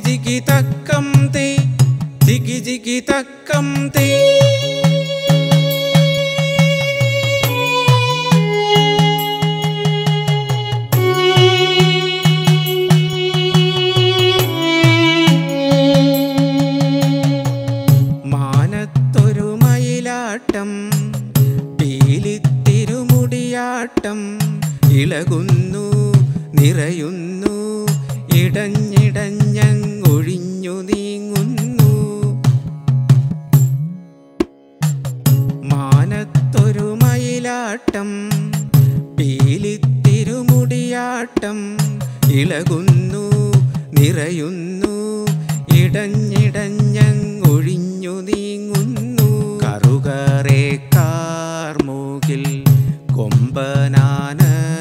ജിഗി തക്കം തേ ജിഗി ജിഗി തക്കം തേ മാനത്തൊരു മയിലാട്ടം പീലിത്തിരുമുടിയാട്ടം ഇളകുന്നു നിറയുന്നു ഇടഞ്ഞിടഞ്ഞൊഴിഞ്ഞു നീങ്ങുന്നു മാനത്തൊരു മയിലാട്ടം പീലിത്തിരുമുടിയാട്ടം ഇളകുന്നു നിറയുന്നു ഇടഞ്ഞിടഞ്ഞൊഴിഞ്ഞു നീങ്ങുന്നു കറുകറേ കാർമൂകിൽ കൊമ്പനാന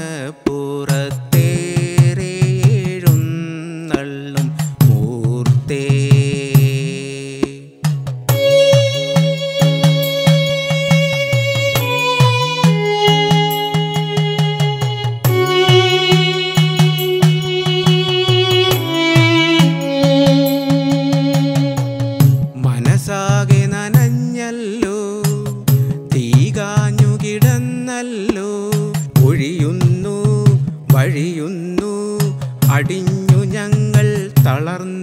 പുറത്തേറെഴുന്നള്ളും മൂർത്തേ മനസ്സാകെ നനഞ്ഞല്ലോ തീകാഞ്ഞു കിടന്നല്ലോ ഒഴിയുന്നു വഴിയുന്നു അടിഞ്ഞു ഞങ്ങൾ തളർന്നു